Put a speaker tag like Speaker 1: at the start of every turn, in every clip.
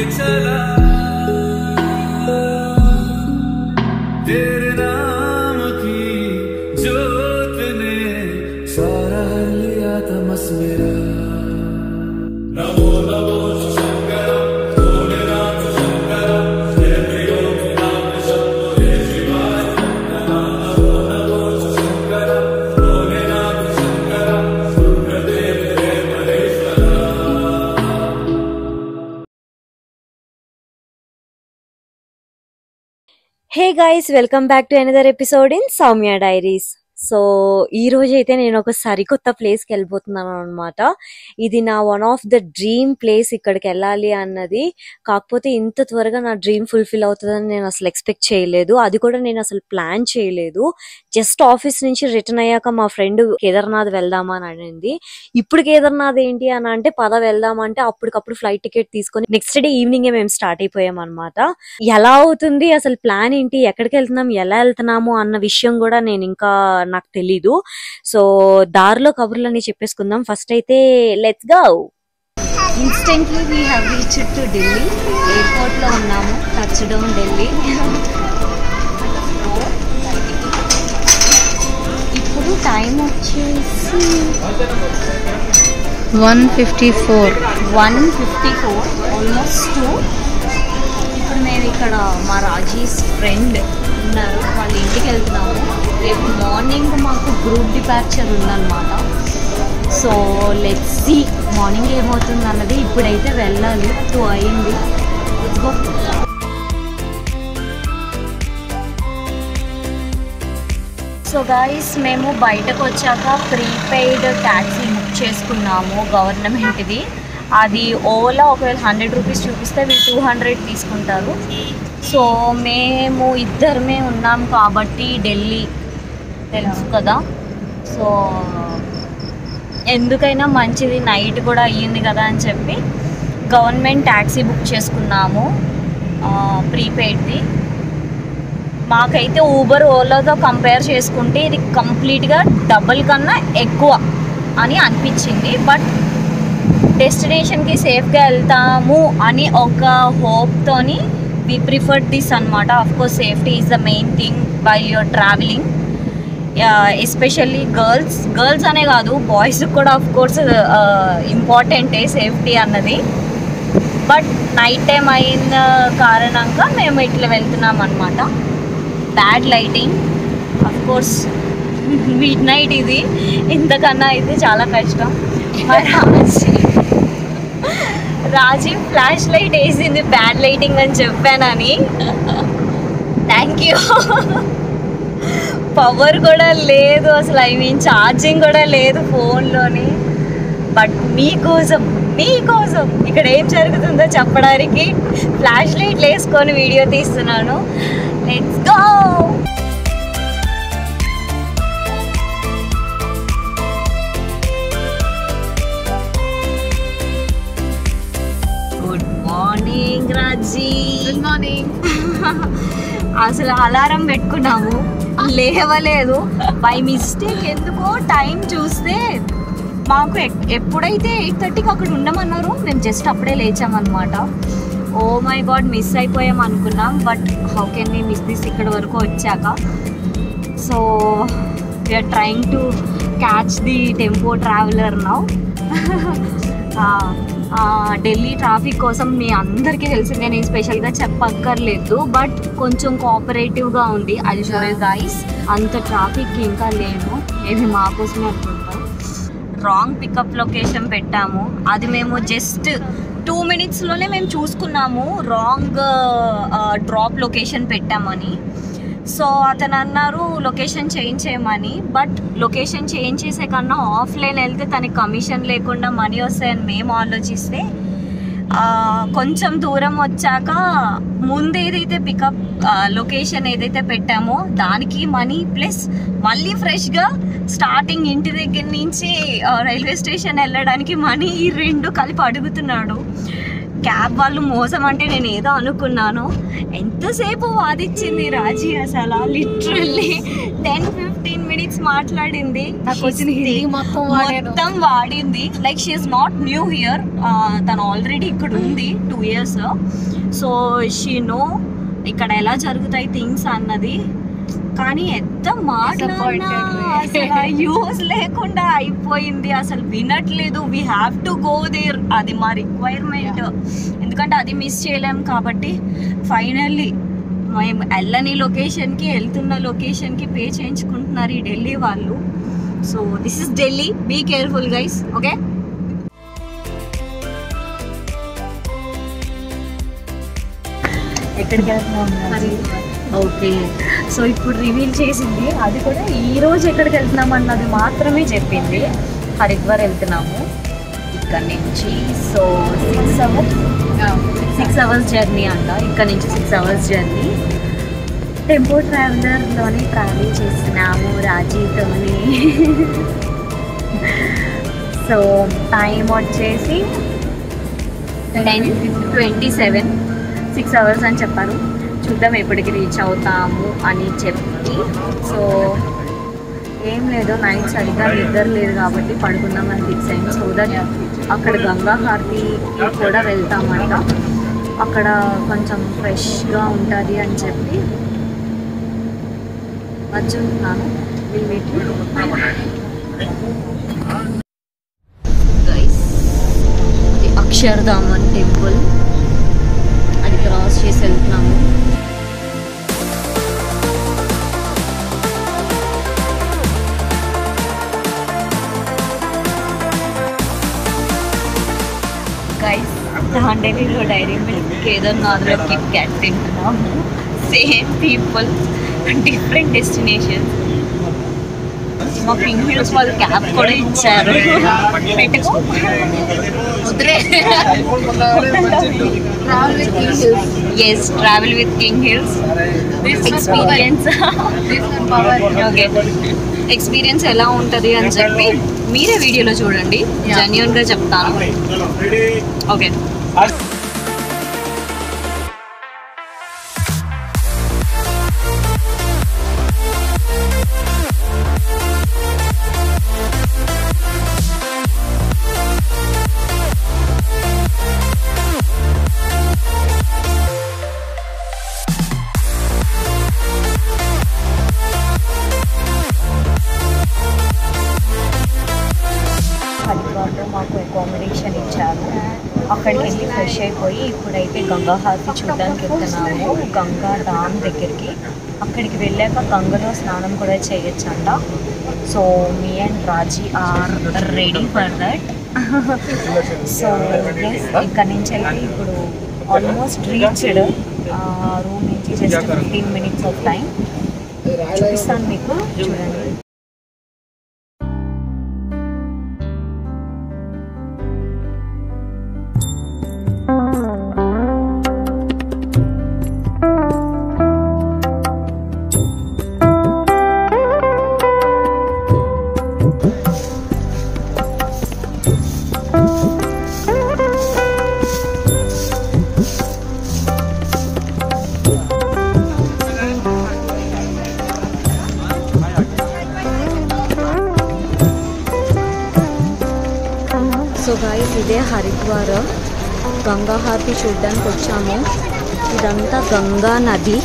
Speaker 1: चला तेरे नाम की जोत ने सारा लिया तमस मेरा नमो नमो शंकर भोलेनाथ शंकर जय त्रिलोकीनाथ शंभो जय शिवाय नमो नमो शंकर भोलेनाथ शंकर रुद्रदेव जय Maheshwara
Speaker 2: hey guys welcome back to another episode in Soumya diaries so ఈ రోజు అయితే నేను ఒక సరికొత్త ప్లేస్కి వెళ్ళిపోతున్నాను అనమాట ఇది నా one of the dream place ఇక్కడికి వెళ్ళాలి అన్నది కాకపోతే ఇంత త్వరగా నా డ్రీమ్ ఫుల్ఫిల్ అవుతుందని నేను అసలు ఎక్స్పెక్ట్ చేయలేదు అది కూడా నేను అసలు ప్లాన్ చేయలేదు జస్ట్ ఆఫీస్ నుంచి రిటర్న్ అయ్యాక మా ఫ్రెండ్ కేదార్నాథ్ వెళ్దామా అని అనింది ఇప్పుడు కేదార్నాథ్ ఏంటి అని అంటే పద వెళ్దామంటే అప్పటికప్పుడు ఫ్లైట్ టికెట్ తీసుకొని నెక్స్ట్ డే ఈవినింగ్ మేము స్టార్ట్ అయిపోయాం అనమాట ఎలా అవుతుంది అసలు ప్లాన్ ఏంటి ఎక్కడికి వెళ్తున్నాం ఎలా వెళ్తున్నాము అన్న విషయం కూడా నేను ఇంకా నాకు తెలీదు సో దారిలో కబుర్లని చెప్పేసుకుందాం ఫస్ట్ అయితే let's go instantly we have reach to Delhi airport లో ఉన్నాము టచ్ డౌన్ ఢిల్లీ ఇప్పుడు టైం వచ్చేసి
Speaker 3: one fifty four
Speaker 2: one fifty four almost two ఇప్పుడు మేము ఇక్కడ మా రాజీస్ ఫ్రెండ్ ఉన్నారు వాళ్ళ ఇంటికి వెళ్తున్నాము రేపు మార్నింగ్ మాకు గ్రూప్ డిపార్చర్ ఉందన్నమాట సో లెట్ సి మార్నింగ్ ఏమవుతుంది అన్నది ఇప్పుడైతే వెళ్ళాలి టూ అయింది Let's go. సో గైస్ మేము బయటకు వచ్చాక ప్రీపెయిడ్ ట్యాక్సీ బుక్ చేసుకున్నాము గవర్నమెంట్ది అది ఓలా ఒకవేళ హండ్రెడ్ రూపీస్ చూపిస్తే వీళ్ళు టూ హండ్రెడ్ తీసుకుంటారు సో మేము ఇద్దరమే ఉన్నాం కాబట్టి ఢిల్లీ తెలుసు కదా సో ఎందుకైనా మంచిది నైట్ కూడా అయ్యింది కదా అని చెప్పి గవర్నమెంట్ ట్యాక్సీ బుక్ చేసుకున్నాము ప్రీపెయిడ్ది మాకైతే ఊబర్ ఓలాతో కంపేర్ చేసుకుంటే ఇది కంప్లీట్గా డబుల్ కన్నా ఎక్కువ అని అనిపించింది బట్ డెస్టినేషన్కి సేఫ్గా వెళ్తాము అని ఒక హోప్తోని వి ప్రిఫర్ దిస్ అనమాట course safety is the main thing by your travelling especially girls girls అనే కాదు బాయ్స్ కూడా ఆఫ్ కోర్స్ ఇంపార్టెంటే సేఫ్టీ అన్నది బట్ నైట్ టైం అయిన కారణంగా మేము ఇట్లా వెళ్తున్నాం అనమాట bad lighting of course midnight ఇది ఇంతకన్నా అయితే చాలా కష్టం మరి రాజీ- రాజీ ఫ్లాష్ లైట్ వేసింది బ్యాడ్ లైటింగ్ అని చెప్పానని థ్యాంక్ యూ పవర్ కూడా లేదు అసలు ఐ మీన్ ఛార్జింగ్ కూడా లేదు ఫోన్లోని బట్ మీకోసం మీకోసం ఇక్కడ ఏం జరుగుతుందో చెప్పడానికి ఫ్లాష్ లైట్లు వేసుకొని వీడియో తీస్తున్నాను let's go good morning Raji
Speaker 3: good morning
Speaker 2: అసలు అలారం పెట్టుకున్నాము లేవలేదు బై మిస్టేక్ ఎందుకో టైం చూస్తే మాకు ఎక్- ఎప్పుడైతే ఎయిట్ థర్టీకి అక్కడ ఉండమన్నారు మేము జస్ట్ అప్పుడే లేచామన్నమాట ఓ మై గాడ్ మిస్ అయిపోయాం అనుకున్నాం but how can me miss this ఇక్కడ వరకు వచ్చాక so we are trying to catch the tempo traveller now Delhi traffic కోసం మీ అందరికీ తెలిసిందే నేను స్పెషల్గా చెప్పక్కర్లేదు బట్ కొంచెం కోఆపరేటివ్గా ఉంది అది షూర్ గైస్ అంత ట్రాఫిక్ ఇంకా లేదు ఇది మా కోసమే అనుకుంటా రాంగ్ పికప్ లొకేషన్ పెట్టాము అది మేము జస్ట్ టూ మినిట్స్లోనే మేము చూసుకున్నాము రాంగ్ డ్రాప్ లొకేషన్ పెట్టామని సో అతను అన్నారు లొకేషన్ చేంజ్ చేయమని బట్ లొకేషన్ చేంజ్ చేసే కన్నా ఆఫ్లైన్ వెళ్తే తనకి కమిషన్ లేకుండా మనీ వస్తాయని మేము ఆలోచిస్తే ఆ, కొంచెం దూరం వచ్చాక ముందు ఏదైతే పికప్ లొకేషన్ ఏదైతే పెట్టామో దానికి మనీ ప్లస్ మళ్ళీ ఫ్రెష్గా స్టార్టింగ్ ఇంటి దగ్గర నుంచి ఆ, రైల్వే స్టేషన్ వెళ్ళడానికి మనీ ఈ రెండు కలిపి అడుగుతున్నాడు క్యాబ్ వాళ్ళు మోసం అంటే నేను ఏదో అనుకున్నాను ఎంతసేపు వాదిచ్చింది రాజీ అసలు లిటరల్లీ టెన్ ఫిఫ్టీన్ మినిట్స్ మాట్లాడింది
Speaker 3: నాకు వచ్చిన హిందీ మొత్తం వాడాను.
Speaker 2: మొత్తం వాడింది like she is not new here తను ఆల్రెడీ ఇక్కడ ఉంది two years so she know ఇక్కడ ఎలా జరుగుతాయి థింగ్స్ అన్నది కానీ ఎంత మాట్లాడినా
Speaker 3: Disappointed.
Speaker 2: అసలు యూస్ లేకుండా అయిపోయింది అసలు వినట్లేదు we have to go there అది మా రిక్వైర్మెంట్ ఎందుకంటే అది మిస్ చేయలేం కాబట్టి ఫైనల్లీ మేము వెళ్ళని లొకేషన్కి వెళ్తున్న లొకేషన్కి పే చేయించుకుంటున్నారు ఈ ఢిల్లీ వాళ్ళు so this is Delhi be careful guys okay ఎక్కడికి వెళ్తున్నాం ఓకే సో ఇప్పుడు రివీల్ చేసింది అది కూడా ఈ రోజు ఎక్కడికి వెళ్తున్నాం అన్నది మాత్రమే చెప్పింది హరిద్వార్ వెళ్తున్నాము ఇక్కడ నుంచి so six hours six hours journey అంట ఇక్కడ నుంచి సిక్స్ అవర్స్ జర్నీ టెంపో ట్రావెలర్లోనే ట్రావెల్ చేస్తున్నాము రాజీతోని సో టైం వచ్చేసి ten twenty seven six hours అని చెప్పారు చూద్దాం ఎప్పటికి రీచ్ అవుతాము అని చెప్పి సో ఏం లేదు నైట్ సరిగ్గా నిద్ర లేదు కాబట్టి పడుకుందామని ఫిక్స్ అయింది సో దట్ అక్కడ గంగా హారతికి కూడా వెళ్తామంట అక్కడ కొంచెం ఫ్రెష్గా ఉంటుంది అని చెప్పి వచ్చుంటున్నాను వీటి అక్షర్ధామన్ టెంపుల్ అది క్రాస్ చేసి వెళ్తున్నాము గైస్ దాండేలిలో డైరీ మిల్క్ కేదార్నాథ్లో కిట్ క్యాట్ తింటున్నాము సేమ్ పీపుల్ డిఫరెంట్ డెస్టినేషన్స్ మా పింక్ హిల్స్ వాళ్ళు క్యాబ్ కూడా ఇచ్చారు పెట్టుకో
Speaker 3: ముద్రే travel with Hills
Speaker 2: S travel with King Hills experience
Speaker 3: this one power
Speaker 2: okay experience ఎలా ఉంటుంది అని చెప్పి మీరే వీడియోలో చూడండి
Speaker 3: Yeah.
Speaker 2: జెన్యున్ గా చెప్తాను ఓకే హరిద్వార్లో మాకు అకామిడేషన్ ఇచ్చారు అక్కడికి వెళ్ళి ఫ్రెష్ అయిపోయి ఇప్పుడైతే గంగా హారతి చూడడానికి వెళ్తున్నాము గంగా డామ్ దగ్గరికి అక్కడికి వెళ్ళాక గంగలో స్నానం కూడా చేయొచ్చంట so me and Raji are ready for that so yes ఇక్కడ నుంచి అయితే ఇప్పుడు ఆల్మోస్ట్ రీచ్డ్ రూమ్ నుంచి just fifteen minutes of time చూపిస్తాను మీకు చూడండి సో గాయస్ ఇదే హరిద్వార్ గంగా హారతి చూడడానికి వచ్చాము ఇదంతా గంగా నది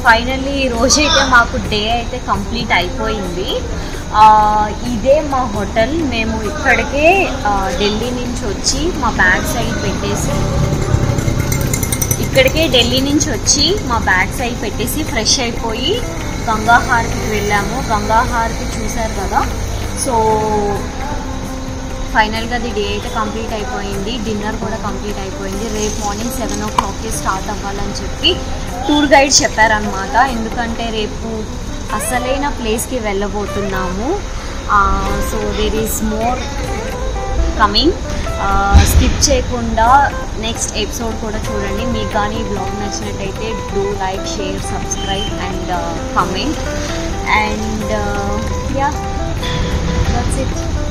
Speaker 2: ఫైనల్లీ ఈ రోజు అయితే మాకు డే అయితే కంప్లీట్ అయిపోయింది ఆ, ఇదే మా హోటల్ మేము ఇక్కడికే ఆ, ఢిల్లీ నుంచి వచ్చి మా బ్యాగ్ సైడ్ పెట్టేసి ఇక్కడికే ఢిల్లీ నుంచి వచ్చి మా బ్యాగ్ సైడ్ పెట్టేసి ఫ్రెష్ అయిపోయి గంగాహారతికి వెళ్ళాము గంగాహారతి చూశారు కదా సో ఫైనల్గా అది డే అయితే కంప్లీట్ అయిపోయింది డిన్నర్ కూడా కంప్లీట్ అయిపోయింది రేపు మార్నింగ్ సెవెన్ ఓ క్లాక్కి స్టార్ట్ అవ్వాలని చెప్పి టూర్ గైడ్ చెప్పారనమాట ఎందుకంటే రేపు అసలైన ప్లేస్కి వెళ్ళబోతున్నాము so there is more coming skip చేయకుండా నెక్స్ట్ ఎపిసోడ్ కూడా చూడండి మీకు కానీ ఈ బ్లాగ్ నచ్చినట్టయితే do like share subscribe and comment and yeah that's it